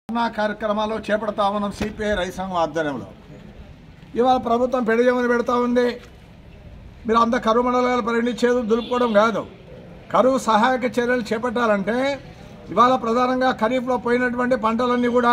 ధర్నా కార్యక్రమాలు చేపడతా ఉన్నాం సిపిఐ రైతు సంఘం ఆధ్వర్యంలో ఇవాళ ప్రభుత్వం పెడిజమని పెడతా ఉంది మీరు అంత కరువు మండలాలు పరిగణించేది దులుపుకోవడం కాదు కరువు సహాయక చర్యలు చేపట్టాలంటే ఇవాళ ప్రధానంగా ఖరీఫ్లో పోయినటువంటి పంటలన్నీ కూడా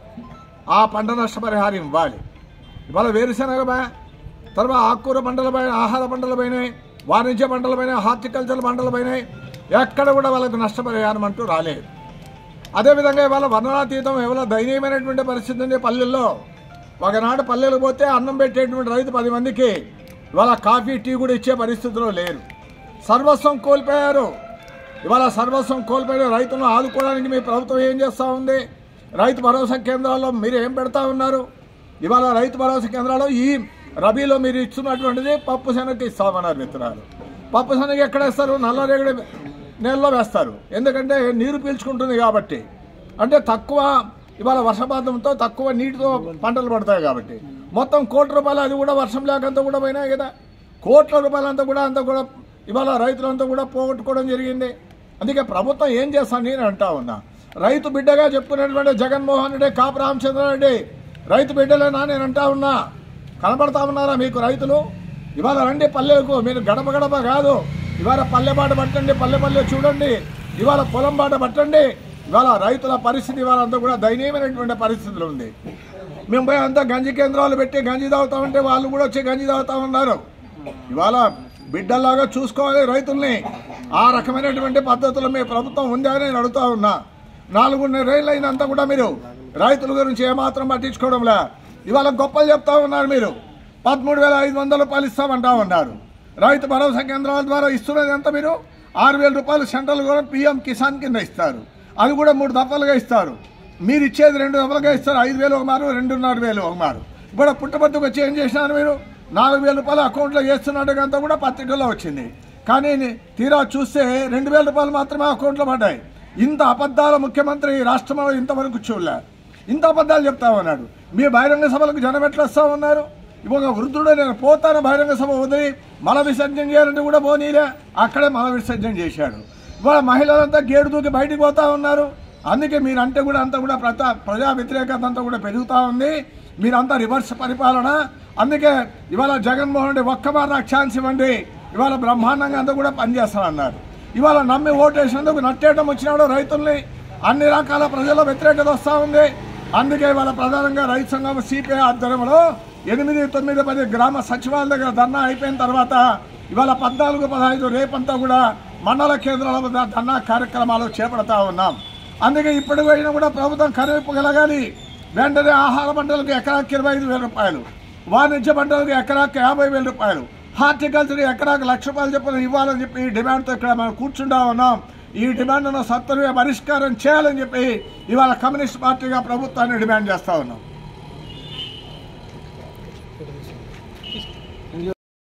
ఆ పంట నష్టపరిహారం ఇవ్వాలి ఇవాళ వేరుశనగ బా- తర్వాత ఆకుకూర పంటలపై ఆహార పంటలపైన వాణిజ్య పంటలపైన హార్టికల్చర్ పంటలపైన ఎక్కడ కూడా వాళ్ళకి నష్టపరిహారం అంటూ రాలేదు అదేవిధంగా ఇవాళ వర్ణనాతీతం ఇవాళ దయనీయమైనటువంటి పరిస్థితి ఉంది పల్లెల్లో ఒకనాడు పల్లెలు పోతే అన్నం పెట్టేటువంటి రైతు పది మందికి ఇవాళ కాఫీ టీ కూడా ఇచ్చే పరిస్థితిలో లేరు సర్వస్వం కోల్పోయారు ఇవాళ సర్వస్వం కోల్పోయిన రైతులను ఆదుకోవడానికి మీ ప్రభుత్వం ఏం చేస్తూ ఉంది రైతు భరోసా కేంద్రాల్లో మీరు ఏం పెడతా ఉన్నారు ఇవాళ రైతు భరోసా కేంద్రాల్లో ఈ రబీలో మీరు ఇస్తున్నటువంటిది పప్పు శనగకి ఇస్తామన్నారు విత్తనాలు పప్పు శనగ ఎక్కడ వేస్తారు నల్లరేగడి నేలలో వేస్తారు ఎందుకంటే నీరు పీల్చుకుంటుంది కాబట్టి అంటే తక్కువ ఇవాళ వర్షపాతంతో తక్కువ నీటితో పంటలు పడతాయి కాబట్టి మొత్తం కోటి రూపాయలు అది కూడా వర్షం లేకంతా కూడా పోయినాయి కదా కోట్ల రూపాయలంతా కూడా అంతా కూడా ఇవాళ రైతులంతా కూడా పోగొట్టుకోవడం జరిగింది అందుకే ప్రభుత్వం ఏం చేస్తాను నేను అంటా ఉన్నా రైతు బిడ్డగా చెప్పుకునేటువంటి జగన్మోహన్ రెడ్డి కాపు రామచంద్రారెడ్డి రైతు బిడ్డలేనా నేను అంటా ఉన్నా కనబడతా ఉన్నారా మీకు రైతులు ఇవాళ రండి పల్లెలకు మీరు గడప గడప కాదు ఇవాళ పల్లె బాట పట్టండి పల్లె పల్లె చూడండి ఇవాళ పొలం బాట పట్టండి ఇవాళ రైతుల పరిస్థితి ఇవాళ అంతా కూడా దయనీయమైనటువంటి పరిస్థితులు ఉంది మేము పోయి అంతా గంజి కేంద్రాలు పెట్టి గంజి తాగుతామంటే వాళ్ళు కూడా వచ్చి గంజి తాగుతా ఉన్నారు ఇవాళ బిడ్డల్లాగా చూసుకోవాలి రైతుల్ని ఆ రకమైనటువంటి పద్ధతులు మీ ప్రభుత్వం ఉందా అని నేను అడుగుతా ఉన్నా నాలుగున్నర రైళ్ళు అయినంతా కూడా మీరు రైతుల గురించి ఏమాత్రం పట్టించుకోవడంలే ఇవాళ గొప్పలు చెప్తా ఉన్నారు మీరు పదమూడు వేల ఐదు వందల రూపాయలు ఇస్తామంటా ఉన్నారు రైతు భరోసా కేంద్రాల ద్వారా ఇస్తున్నది ఎంత మీరు ఆరు వేల రూపాయలు సెంట్రల్ గవర్నమెంట్ పిఎం కిసాన్ కింద ఇస్తారు అది కూడా మూడు దఫలుగా ఇస్తారు మీరు ఇచ్చేది రెండు దఫలుగా ఇస్తారు ఐదు వేలు ఒక మారు రెండున్నర వేలు ఒక మారు ఇప్పుడు పుట్టపర్తికి వచ్చి ఏం చేసినారు మీరు నాలుగు వేల రూపాయలు అకౌంట్లో వేస్తున్నట్టుగా అంతా కూడా పత్రికల్లో వచ్చింది కానీ తీరా చూస్తే రెండు వేల రూపాయలు మాత్రమే అకౌంట్లో పడ్డాయి ఇంత అబద్ధాల ముఖ్యమంత్రి ఈ రాష్ట్రంలో ఇంతవరకు చూడలే ఇంత అబద్ధాలు చెప్తా ఉన్నాడు మీ బహిరంగ సభలకు జనం ఎట్లా వస్తా ఉన్నారు ఒక వృద్ధుడు నేను పోతాను బహిరంగ సభ వదిలి మల విసర్జన చేయాలంటే కూడా పోనీలే అక్కడే మల విసర్జన చేశాడు ఇవాళ మహిళలంతా గేడు దూకి బయటికి పోతా ఉన్నారు అందుకే మీరంటే కూడా అంతా కూడా ప్రజా ప్రజా వ్యతిరేకత అంతా కూడా పెరుగుతూ ఉంది మీరంతా రివర్స్ పరిపాలన అందుకే ఇవాళ జగన్మోహన్ రెడ్డి ఒక్క మాట నాకు ఛాన్స్ ఇవ్వండి ఇవాళ బ్రహ్మాండంగా అంతా కూడా పనిచేస్తానన్నారు ఇవాళ నమ్మి ఓటేసినందుకు నట్టేయడం వచ్చినాడు రైతుల్ని అన్ని రకాల ప్రజల వ్యతిరేకత వస్తూ ఉంది అందుకే ఇవాళ ప్రధానంగా రైతు సంఘం సిపిఐ ఆధ్వర్యంలో ఎనిమిది తొమ్మిది పది గ్రామ సచివాలయ దగ్గర ధర్నా అయిపోయిన తర్వాత ఇవాళ పద్నాలుగు పదహైదు రేపంతా కూడా మండల కేంద్రాల వద్ద ధర్నా కార్యక్రమాలు చేపడతా ఉన్నాం అందుకే ఇప్పటికైనా కూడా ప్రభుత్వం కరివిప్పగలగాలి వెంటనే ఆహార పంటలకు ఎకరాకి ఇరవై ఐదు వేల రూపాయలు వాణిజ్య పంటలకు ఎకరాకి యాభై వేల రూపాయలు హార్టికల్చర్ ఎకరాకి లక్ష రూపాయలు చెప్పిన ఇవ్వాలని చెప్పి ఈ డిమాండ్తో ఇక్కడ మనం కూర్చుంటా ఉన్నాం ఈ డిమాండ్ను సత్వరమే పరిష్కారం చేయాలని చెప్పి ఇవాళ కమ్యూనిస్ట్ పార్టీగా ప్రభుత్వాన్ని డిమాండ్ చేస్తా ఉన్నాం